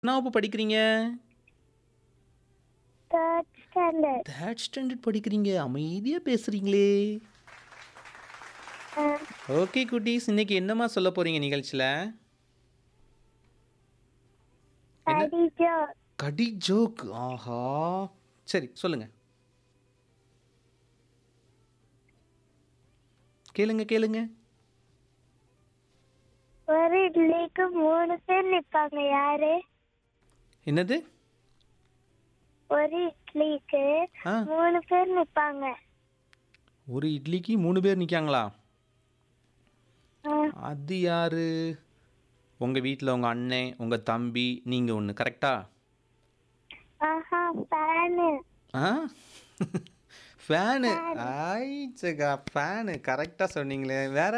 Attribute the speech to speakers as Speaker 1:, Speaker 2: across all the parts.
Speaker 1: என்ன வகுப்பு படிக்கிறீங்க
Speaker 2: தேர்ட் ஸ்டாண்டர்ட்
Speaker 1: தேர்ட் ஸ்டாண்டர்ட் படிக்கிறீங்க அமைதியாக பேசுகிறீங்களே ஓகே குட்டீஸ் இன்னைக்கு என்னம்மா சொல்ல போகிறீங்க நிகழ்ச்சியில் என்ன?
Speaker 2: படிச்சோ
Speaker 1: கடி ஜோக் ஆஹா சரி சொல்லுங்க கேளுங்க கேளுங்க
Speaker 2: ஒரு இட்லிக்கு மூணு பேர் நிப்பாங்க யாரு
Speaker 1: என்னது
Speaker 2: ஒரு இட்லிக்கு
Speaker 1: ஆ
Speaker 2: மூணு பேர் நிப்பாங்க
Speaker 1: ஒரு இட்லிக்கு மூணு பேர் நிற்காங்களா
Speaker 2: ஆ,
Speaker 1: அது யாரு உங்கள் வீட்டில் உங்கள் அண்ணன் உங்கள் தம்பி நீங்கள் ஒன்று கரெக்டா
Speaker 2: ஆஹா ஃபேனு
Speaker 1: ஆ ஃபேனு ஆயிச்சக்கா ஃபேனு கரெக்டாக சொன்னீங்களே வேற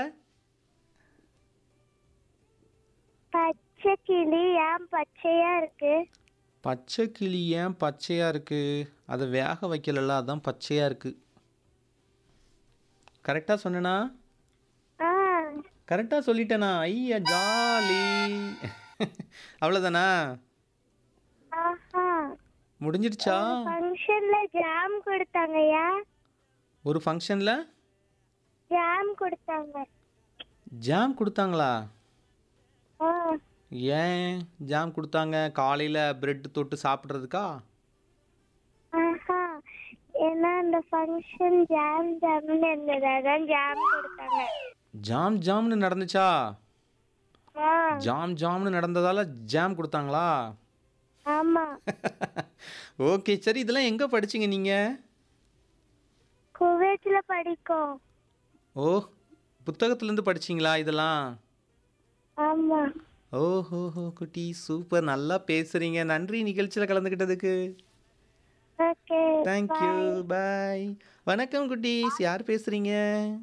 Speaker 2: பச்சை கிளி ஏன் பச்சையா இருக்கு
Speaker 1: பச்சை கிளி ஏன் பச்சையாக இருக்குது அதை வேக வைக்கலல்ல அதான் பச்சையாக இருக்குது கரெக்டாக சொன்னேனா
Speaker 2: ஆ
Speaker 1: கரெக்டாக சொல்லிட்டேனா ஐயா ஜாலி அவ்வளோதானா
Speaker 2: ஆஹா
Speaker 1: முடிஞ்சிடுச்சா
Speaker 2: ஃபங்க்ஷன்ல ஜாம் கொடுத்தாங்கய்யா
Speaker 1: ஒரு ஃபங்க்ஷனில்
Speaker 2: ஜாம் கொடுத்தாங்க
Speaker 1: ஜாம் கொடுத்தாங்களா
Speaker 2: ஆ
Speaker 1: ஏன் ஜாம் கொடுத்தாங்க காலையில் பிரெட் தொட்டு சாப்பிட்றதுக்கா
Speaker 2: ஆஹா ஏன்னா அந்த ஃபங்க்ஷன் ஜாம் ஜாம்னு இருந்தது அதான் ஜாம் கொடுத்தாங்க
Speaker 1: ஜாம் ஜாம்னு நடந்துச்சா
Speaker 2: ஆ
Speaker 1: ஜாம் ஜாம்னு நடந்ததால ஜாம் கொடுத்தாங்களா
Speaker 2: ஆமா
Speaker 1: ஓகே சரி இதெல்லாம் எங்கே படிச்சீங்க நீங்கள்
Speaker 2: குவைத்ல படிக்கும்
Speaker 1: ஓ புத்தகத்துலேருந்து படிச்சீங்களா இதெல்லாம்
Speaker 2: ஆமா
Speaker 1: ஓஹோஹோ குட்டி சூப்பர் நல்லா பேசுகிறீங்க நன்றி நிகழ்ச்சியில் கலந்துக்கிட்டதுக்கு
Speaker 2: ஓகே
Speaker 1: தேங்க்யூ பாய் வணக்கம் குட்டீஸ் யார் பேசுகிறீங்க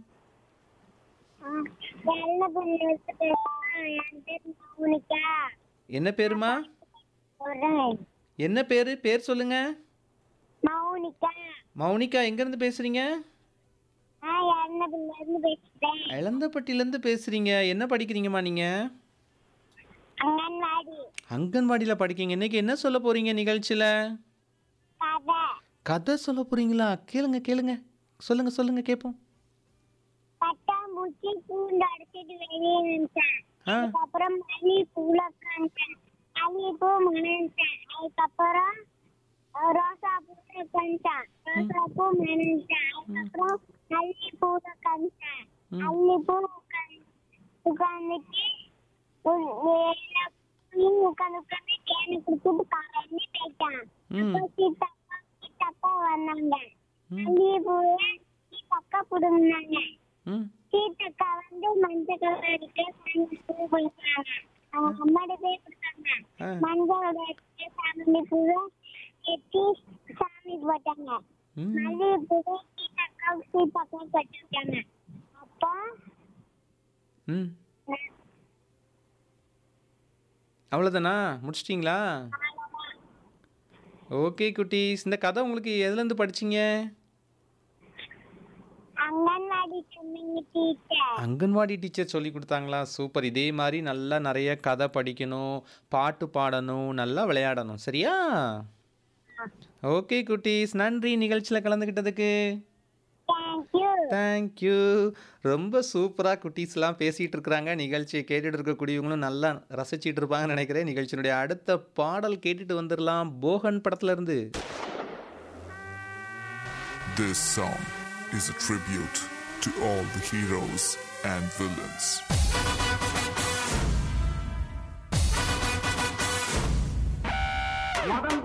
Speaker 2: நல்ல பொண்ணு வச்சு பேசுறேன். என் பேர் மௌனிகா
Speaker 1: என்ன பேருமா
Speaker 2: சொல்றேன்.
Speaker 1: என்ன பேர் பேர் சொல்லுங்க
Speaker 2: மௌனிகா
Speaker 1: மௌனிகா எங்கேருந்து பேசுகிறீங்க
Speaker 2: நான் எண்ணபுரில இருந்து பேசுறேன்
Speaker 1: இளந்தப்பட்டிலேருந்து பேசுகிறீங்க என்ன படிக்கிறீங்கம்மா நீங்கள்
Speaker 2: அங்கன்வாடி
Speaker 1: அங்கன்வாடியில் படிக்கீங்க இன்னைக்கு என்ன சொல்ல போகிறீங்க நிகழ்ச்சியில்
Speaker 2: கதை
Speaker 1: கதை சொல்ல போகிறீங்களா கேளுங்க கேளுங்க சொல்லுங்க சொல்லுங்க கேட்போம்
Speaker 2: பட்டாம்பூச்சி பூண்டு அடிச்சிட்டு வெளியே நினைச்சேன்
Speaker 1: ஆ
Speaker 2: அதுக்கப்புறம் மல்லி பூல உட்காந்துட்டேன் மல்லி பூ மணந்துட்டேன் அதுக்கப்புறம் அஹ், ரோசா பூ உட்காந்துட்டேன் ரோசா பூ மணந்துட்டேன் அதுக்கப்புறம் மல்லி பூ உட்காந்துட்டேன்
Speaker 1: ம்.
Speaker 2: மல்லி பூ உட்காந்து உட்காந்துட்டு உட்காந்து உட்காந்து தேனை குடிச்சிட்டு காலையில போயிட்டான்
Speaker 1: ம்
Speaker 2: அப்போ சீத்தப்பா சீத்தப்பா வந்தாங்க
Speaker 1: ம்
Speaker 2: மல்லி பூவை சீத்தக்கா புடுங்கினாங்க
Speaker 1: ம்
Speaker 2: சீத்தக்கா வந்து மஞ்சள் கலர் அடிக்க பூ கொடுத்தாங்க அவங்க அம்மாடி போய் கொடுத்தாங்க
Speaker 1: ஆ
Speaker 2: மஞ்சள் அடிக்க சாமி பூவை கட்டி சாமி போட்டாங்க
Speaker 1: ம்
Speaker 2: மல்லி பூவை சீத்தக்கா சீத்தக்கா கட்டிட்டாங்க அப்போ
Speaker 1: ம் அவ்வளோதானா முடிச்சிட்டிங்களா ஓகே குட்டீஸ் இந்த கதை உங்களுக்கு எதுலேருந்து படிச்சீங்க
Speaker 2: அங்கன்வாடி சொன்னீங்க டீச்சர்
Speaker 1: அங்கன்வாடி டீச்சர் சொல்லி கொடுத்தாங்களா சூப்பர் இதே மாதிரி நல்லா நிறைய கதை படிக்கணும் பாட்டு பாடணும் நல்லா விளையாடணும் சரியா ஓகே குட்டீஸ் நன்றி நிகழ்ச்சியில் கலந்துக்கிட்டதுக்கு
Speaker 2: தேங்க்யூ
Speaker 1: தேங்க்யூ ரொம்ப சூப்பராக குட்டீஸ்லாம் பேசிகிட்டு இருக்கிறாங்க நிகழ்ச்சியை கேட்டுட்டு இருக்கக்கூடியவங்களும் நல்லா ரசிச்சிட்டு இருப்பாங்கன்னு நினைக்கிறேன் நிகழ்ச்சியினுடைய அடுத்த பாடல் கேட்டுட்டு வந்துடலாம் போகன் படத்துல இருந்து
Speaker 3: This song is a tribute to all the heroes and villains.
Speaker 4: மதம்